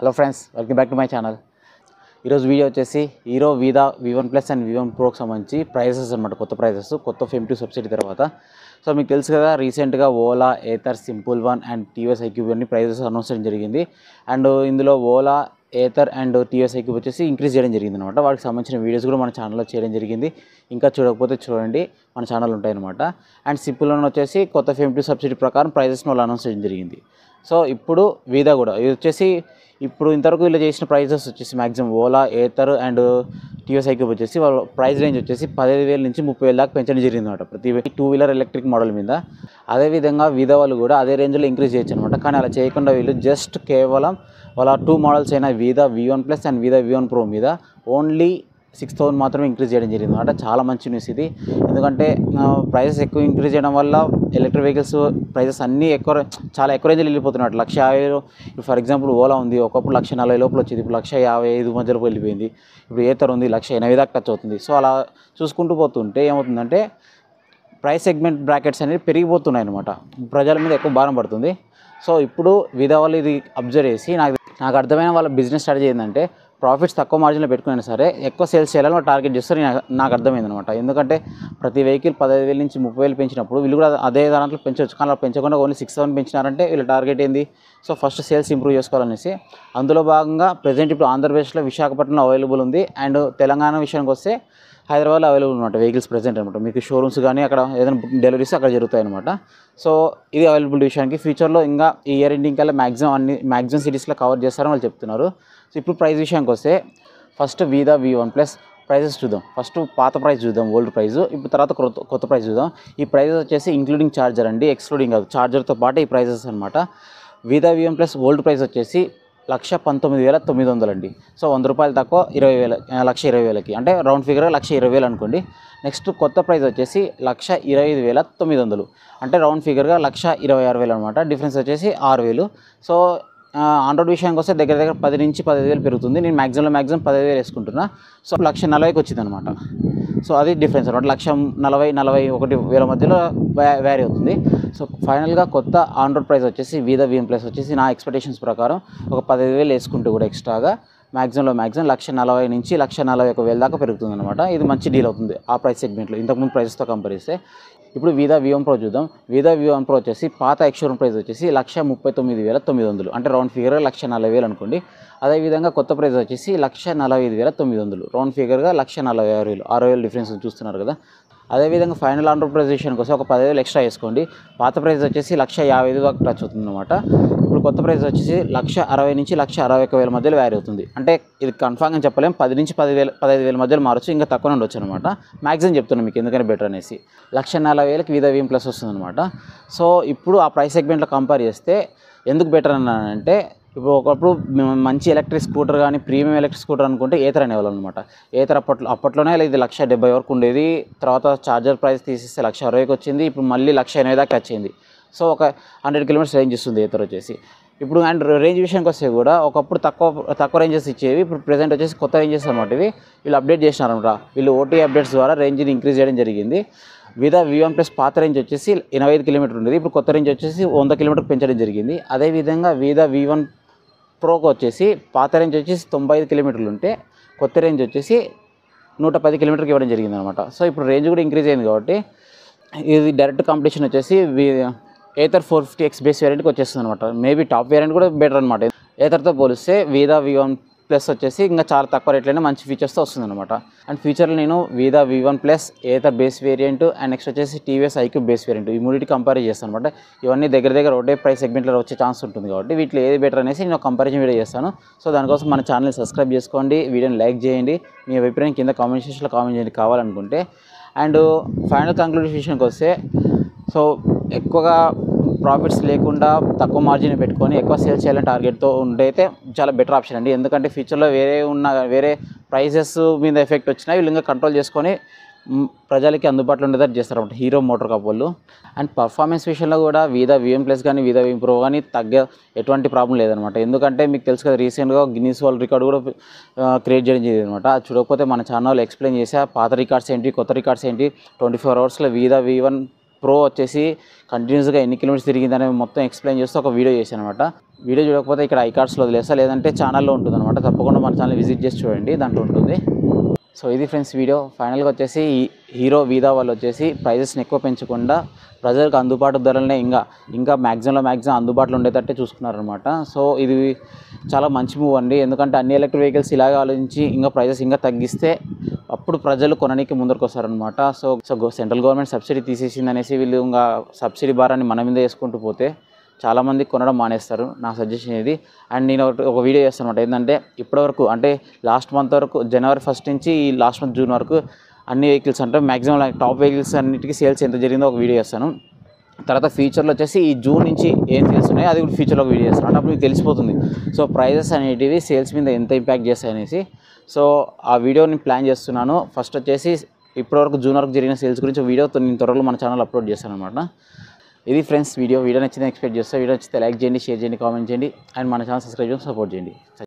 hello friends welcome back to my channel ఈరోజు video వచ్చేసి Hero Vida V one plus and V one ప్రోకి సంబంధించి prices అనమాట కొత్త ప్రైజెస్ కొత్త ఫెమ్ టూ సబ్సిడీ తర్వాత సో మీకు తెలుసు కదా రీసెంట్గా Ola Ather simple one and TVS iQube అన్ని ప్రైజెస్ అనౌన్స్ చేయడం జరిగింది అండ్ ఇందులో ఓలా ఏతర్ అండ్ టీఎస్ ఐక్యూబ్ వచ్చేసి ఇంక్రీజ్ చేయడం జరిగింది అనమాట వాటికి సంబంధించిన వీడియోస్ కూడా మన ఛానల్లో చేయడం జరిగింది ఇంకా చూడకపోతే చూడండి మన ఛానల్ ఉంటాయన్నమాట అండ్ సింపుల్ వన్ వచ్చేసి కొత్త ఫెమ్ టూ సబ్సిడీ ప్రకారం ప్రైజెస్ని వాళ్ళు అనౌన్స్ చేయడం జరిగింది సో ఇప్పుడు వీదా కూడా ఇది వచ్చేసి ఇప్పుడు ఇంతవరకు వీళ్ళు చేసిన ప్రైజెస్ వచ్చేసి maximum Ola Ather and TVS iQube వచ్చేసి వాళ్ళ ప్రైస్ రేంజ్ వచ్చేసి పదిహేను వేల నుంచి ముప్పై వేల దాకా పెంచడం జరిగింది అనమాట ప్రతి టూ వీలర్ ఎలక్ట్రిక్ మోడల్ మీద అదేవిధంగా వీదా వాళ్ళు కూడా అదే రేంజ్లో ఇంక్రీజ్ చేయొచ్చు అనమాట కానీ అలా చేయకుండా వీళ్ళు జస్ట్ కేవలం వాళ్ళ టూ మోడల్స్ అయిన Vida V one plus and Vida V one pro మీద ఓన్లీ సిక్స్ థౌసండ్ మాత్రమే ఇంక్రీజ్ చేయడం జరిగింది అనమాట చాలా మంచి న్యూస్ ఇది ఎందుకంటే ప్రైసెస్ ఎక్కువ ఇంక్రీజ్ చేయడం వల్ల ఎలక్ట్రిక్ వెహికల్స్ ప్రైసెస్ అన్నీ ఎక్కువ చాలా ఎక్కువ రేంజ్లో వెళ్ళిపోతున్నాడు లక్ష యాభై ఇప్పుడు ఫర్ ఎగ్జాంపుల్ ఓలా ఉంది ఒకప్పుడు లక్ష నలభై లోపల వచ్చేది ఇప్పుడు లక్ష యాభై ఐదు మధ్యలోకి వెళ్ళిపోయింది ఇప్పుడు ఏతర్ ఉంది లక్ష ఎనభై దాకా టచ్ అవుతుంది సో అలా చూసుకుంటూ పోతుంటే ఏమవుతుందంటే ప్రైస్ సెగ్మెంట్ బ్రాకెట్స్ అనేవి పెరిగిపోతున్నాయి అనమాట ప్రజల మీద ఎక్కువ భారం పడుతుంది సో ఇప్పుడు విధా వాళ్ళు ఇది అబ్జర్వ్ చేసి నాకు నాకు అర్థమైన వాళ్ళ బిజినెస్ స్ట్రాటజీ ఏంటంటే ప్రాఫిట్స్ తక్కువ మార్జిన్లో పెట్టుకున్నా సరే ఎక్కువ సేల్స్ చేయాలని వాళ్ళు టార్గెట్ చేస్తారు నాకు నాకు అర్థమైంది అనమాట ఎందుకంటే ప్రతి వెహికల్ పదహైదు వేల నుంచి ముప్పై వేలు పెంచినప్పుడు వీళ్ళు కూడా అదే దాంట్లో పెంచవచ్చు కానీ అలా పెంచకుండా ఓన్లీ సిక్స్ సెవెన్ పెంచినారంటే వీళ్ళ టార్గెట్ ఏంది సో ఫస్ట్ సేల్స్ ఇంప్రూవ్ చేసుకోవాలనేసి అందులో భాగంగా ప్రజెంట్ ఇప్పుడు ఆంధ్రప్రదేశ్లో విశాఖపట్నంలో అవైలబుల్ ఉంది అండ్ తెలంగాణ విషయానికి వస్తే హైదరాబాద్లో అవైలబుల్ అనమాట వెహికల్స్ ప్రెజెంట్ అనమాట మీకు షోరూమ్స్ కానీ అక్కడ ఏదైనా డెలివరీస్ అక్కడ జరుగుతాయి అనమాట సో ఇది అవైలబుల్ విషయానికి ఫ్యూచర్లో ఇంకా ఈ ఇయర్ ఎండింగ్ కల్లా మ్యాక్సిమం అన్ని మ్యాక్సిమం సిటీస్లో కవర్ చేస్తారని వాళ్ళు చెప్తున్నారు సో ఇప్పుడు ప్రైస్ విషయానికి వస్తే first Vida V one plus prices చూద్దాం ఫస్ట్ పాత ప్రైస్ చూద్దాం ఓల్డ్ ప్రైస్ ఇప్పుడు తర్వాత కొత్త కొత్త ప్రైస్ చూద్దాం ఈ ప్రైజెస్ వచ్చేసి ఇంక్లూడింగ్ ఛార్జర్ అండి ఎక్స్క్లూడింగ్ కాదు ఛార్జర్తో పాటు ఈ ప్రైజెస్ అనమాట వీదా విఎం ప్లస్ ఓల్డ్ ప్రైస్ వచ్చేసి లక్ష పంతొమ్మిది వేల తొమ్మిది వందలు అండి సో వంద రూపాయలు తక్కువ ఇరవై వేల ఆ, లక్ష ఇరవై వేలకి అంటే రౌండ్ ఫిగర్ లక్ష ఇరవై వేలు అనుకోండి నెక్స్ట్ కొత్త ప్రైస్ వచ్చేసి లక్ష ఇరవై ఐదు వేల తొమ్మిది వందలు అంటే రౌండ్ ఫిగర్గా లక్ష ఇరవై ఆరు వేలు అనమాట డిఫరెన్స్ వచ్చేసి ఆరు వేలు సో ఆన్ రోడ్ విషయానికి వస్తే దగ్గర దగ్గర పది నుంచి పదిహేను వేలు పెరుగుతుంది నేను మ్యాక్సిమం మ్యాక్సిమం పదిహేను వేలు వేసుకుంటున్నా సో లక్ష నలభైకి వచ్చింది అనమాట సో అది డిఫరెన్స్ అనమాట లక్ష నలభై నలభై ఒకటి వేల మధ్యలో వ్యారీ అవుతుంది సో ఫైనల్గా కొత్త ఆన్ రోడ్ ప్రైస్ వచ్చేసి వీద విఎం ప్లస్ వచ్చేసి నా ఎక్స్పెక్టేషన్స్ ప్రకారం ఒక పదిహేను వేలు వేసుకుంటూ కూడా ఎక్స్ట్రాగా మ్యాక్సిమంలో మ్యాక్సిమం లక్ష నలభై నుంచి లక్ష నలభై ఒక వేల దాకా పెరుగుతుంది అనమాట ఇది మంచి డీల్ అవుతుంది ఆ ప్రైస్ సెగ్మెంట్లో ఇంతకుముందు ప్రైస్తో కంపేర్ చేస్తే ఇప్పుడు వీదా వివన్ ప్రో చూద్దాం వీదా వివన్ ప్రో వచ్చేసి పాత ఎక్స్షోరూమ్ ప్రైస్ వచ్చేసి లక్ష ముప్పై తొమ్మిది వేల తొమ్మిది వందలు అంటే రౌండ్ ఫిగర్ లక్ష నలభై వేలు అనుకోండి అదేవిధంగా కొత్త ప్రైస్ వచ్చేసి లక్ష నలభై ఐదు వేల తొమ్మిది వందలు రౌండ్ ఫిగర్గా లక్ష నలభై ఆరు వేలు ఆరు వేలు డిఫరెన్స్ చూస్తున్నారు కదా అదేవిధంగా ఫైనల్ ఆన్ రోడ్ ప్రైస్ విషయానికి వస్తే ఒక పదివేలు ఎక్స్ట్రా వేసుకోండి పాత ప్రైస్ వచ్చేసి లక్ష యాభై ఐదు దాకా టచ్ అవుతుంది అనమాట ఇప్పుడు కొత్త ప్రైస్ వచ్చేసి లక్ష అరవై నుంచి లక్ష అరవై ఒక వేల మధ్యలో వ్యారీ అవుతుంది అంటే ఇది కన్ఫామ్గా చెప్పలేం పది నుంచి పది వేల పదహైదు వేల మధ్యలో మారచ్చు ఇంకా తక్కువ ఉండొచ్చు అనమాట మ్యాక్సిమం చెప్తున్నాను మీకు ఎందుకని బెటర్ అనేసి లక్ష నలభై వేలకి విధ వీఎం ప్లస్ వస్తుంది అనమాట సో ఇప్పుడు ఆ ప్రైస్ సెగ్మెంట్లో కంపేర్ చేస్తే ఎందుకు బెటర్ అన్నానంటే ఇప్పుడు ఒకప్పుడు మ- మంచి ఎలక్ట్రిక్ స్కూటర్ కానీ ప్రీమియం ఎలక్ట్రిక్ స్కూటర్ అనుకుంటే ఏతర్ అనేవాళ్ళు అనమాట ఏతర్ అప్పట్లో అప్పట్లోనే ఇది లక్ష డెబ్బై వరకు ఉండేది తర్వాత ఛార్జర్ ప్రైస్ తీసేస్తే లక్ష అరవైకి వచ్చింది ఇప్పుడు మళ్ళీ లక్ష ఎనభై దాకా వచ్చింది సో ఒక హండ్రెడ్ కిలోమీటర్స్ రేంజ్ ఇస్తుంది ఏతర్ వచ్చేసి ఇప్పుడు అండ్ రేంజ్ విషయానికి వస్తే కూడా ఒకప్పుడు తక్కువ తక్కువ రేంజెస్ ఇచ్చేవి ఇప్పుడు ప్రెసెంట్ వచ్చేసి కొత్త రేంజెస్ అనమాట ఇవి వీళ్ళు అప్డేట్ చేసినారనమాట వీళ్ళు ఓటీ అప్డేట్స్ ద్వారా రేంజ్ని ఇంక్రీజ్ చేయడం జరిగింది విదా వి వన్ ప్లస్ పాత రేంజ్ వచ్చేసి ఎనభై ఐదు కిలోమీటర్ ఉండేది ఇప్పుడు కొత్త రేంజ్ వచ్చేసి వంద కిలోమీటర్ పెంచడం జరిగింది అదేవిధంగా విదా వి వన్ ప్రోకి వచ్చేసి పాత రేంజ్ వచ్చేసి తొంభై ఐదు కిలోమీటర్లు ఉంటే కొత్త రేంజ్ వచ్చేసి నూట పది కిలోమీటర్కి ఇవ్వడం జరిగింది అనమాట సో ఇప్పుడు రేంజ్ కూడా ఇంక్రీజ్ అయింది కాబట్టి ఇది డైరెక్ట్ కాంపిటీషన్ వచ్చేసి Ather four fifty X base వేరియంట్కి వచ్చేస్తుంది అనమాట మేబీ టాప్ వేరియంట్ కూడా బెటర్ అనమాట ఏతర్తో పోలిస్తే వీదా వి వన్ ప్లస్ వచ్చేసి ఇంకా చాలా తక్కువ రేట్లోనే మంచి ఫీచర్స్తో వస్తుంది అనమాట అండ్ ఫ్యూచర్లో నేను Vida V one plus Ather base variant and next వచ్చేసి టీవీఎస్ ఐక్యూ బేస్ వేరియంట్ ఈ మూడింటి కంపేర్ చేస్తాను అనమాట ఇవన్నీ దగ్గర దగ్గర ఒకటే ప్రైస్ సెగ్మెంట్లో వచ్చే ఛాన్స్ ఉంటుంది కాబట్టి వీటిలో ఏది బెటర్ అనేసి నేను కంపారిజన్ వీడియో చేస్తాను సో దానికోసం మన ఛానల్ సబ్స్క్రైబ్ చేసుకోండి వీడియోని లైక్ చేయండి మీ అభిప్రాయం కింద కామెంట్ సెక్షన్లో కామెంట్ చేయండి కావాలనుకుంటే అండ్ ఫైనల్ కంక్లూజన్ విషయానికి వస్తే సో ఎక్కువగా ప్రాఫిట్స్ లేకుండా తక్కువ మార్జిన్ పెట్టుకొని ఎక్కువ సేల్స్ చేయాలని టార్గెట్తో ఉంటే అయితే చాలా బెటర్ ఆప్షన్ అండి ఎందుకంటే ఫ్యూచర్లో వేరే ఉన్న వేరే ప్రైజెస్ మీద ఎఫెక్ట్ వచ్చినా వీళ్ళు ఇంకా కంట్రోల్ చేసుకొని మ్, ప్రజలకి అందుబాటులో ఉండేటట్టు చేస్తారన్నమాట హీరో మోటార్ కప్ వాళ్ళు అండ్ పర్ఫార్మెన్స్ విషయంలో కూడా వీదా విఎం ప్లస్ కానీ వీదా విఎం ప్రో కానీ తగ్గ ఎటువంటి ప్రాబ్లం లేదనమాట ఎందుకంటే మీకు తెలుసు కదా రీసెంట్గా గిన్నీస్ వరల్డ్ రికార్డ్ కూడా క్రియేట్ చేయడం జరిగింది అనమాట అది చూడకపోతే మన ఛానల్ ఎక్స్ప్లెయిన్ చేసా పాత రికార్డ్స్ ఏంటి కొత్త రికార్డ్స్ ఏంటి ట్వంటీ ఫోర్ అవర్స్లో వీదా వి వన్ ప్రో వచ్చేసి కంటిన్యూస్గా ఎన్ని కిలోమీటర్స్ తిరిగిందని మొత్తం ఎక్స్ప్లెయిన్ చేస్తూ ఒక వీడియో చేశాను అనమాట వీడియో చూడకపోతే ఇక్కడ ఐకార్డ్స్లో వదిలేస్తా లేదంటే ఛానల్లో ఉంటుంది అనమాట తప్పకుండా మన ఛానల్ విజిట్ చేసి చూడండి దాంట్లో ఉంటుంది సో ఇది ఫ్రెండ్స్ వీడియో ఫైనల్గా వచ్చేసి ఈ హీరో వీదా వాళ్ళు వచ్చేసి ప్రైజెస్ని ఎక్కువ పెంచకుండా ప్రజలకు అందుబాటు ధరలనే ఇంకా ఇంకా మ్యాక్సిమంలో మ్యాక్సిమం అందుబాటులో ఉండేటట్టే చూసుకున్నారనమాట సో ఇది చాలా మంచి మూవ్ అండి ఎందుకంటే అన్ని ఎలక్ట్రిక్ వెహికల్స్ ఇలాగే ఆలోచించి ఇంకా ప్రైజెస్ ఇంకా తగ్గిస్తే అప్పుడు ప్రజలు కొనడానికి ముందరకు వస్తారనమాట so so central government subsidy తీసేసింది అనేసి వీళ్ళు ఇంకా సబ్సిడీ భారాన్ని మన మీద వేసుకుంటూ పోతే చాలామంది కొనడం మానేస్తారు నా సజెషన్ ఇది అండ్ నేను ఒకటి- ఒక వీడియో చేస్తాను అనమాట ఏంటంటే ఇప్పటివరకు అంటే లాస్ట్ మంత్ వరకు జనవరి ఫస్ట్ నుంచి ఈ లాస్ట్ మంత్ జూన్ వరకు అన్ని వెహికల్స్ అంటే మ్యాక్సిమం టాప్ వెహికల్స్ అన్నిటికీ సేల్స్ ఎంత జరిగిందో ఒక వీడియో చేస్తాను తర్వాత ఫ్యూచర్లో వచ్చేసి ఈ జూన్ నుంచి ఏం సేల్స్ ఉన్నాయో అది కూడా ఫ్యూచర్లో ఒక వీడియో చేస్తాను అంటే అప్పుడు మీకు తెలిసిపోతుంది సో ప్రైజెస్ అనేటివి సేల్స్ మీద ఎంత ఇంపాక్ట్ చేస్తాయి అనేసి సో ఆ వీడియోని ప్లాన్ చేస్తున్నాను ఫస్ట్ వచ్చేసి ఇప్పటివరకు జూన్ వరకు జరిగిన సేల్స్ గురించి వీడియో నేను త్వరలో మన ఛానల్ అప్లోడ్ చేస్తాను అనమాట ఇది ఫ్రెండ్స్ వీడియో వీడియో నచ్చిందని ఎక్స్పెక్ట్ చేస్తాను వీడియో నచ్చితే లైక్ చేయండి షేర్ చేయండి కామెంట్ చేయండి అండ్ మన ఛానల్ సబ్స్క్రైబ్ చేసి సపోర్ట్ చేయండి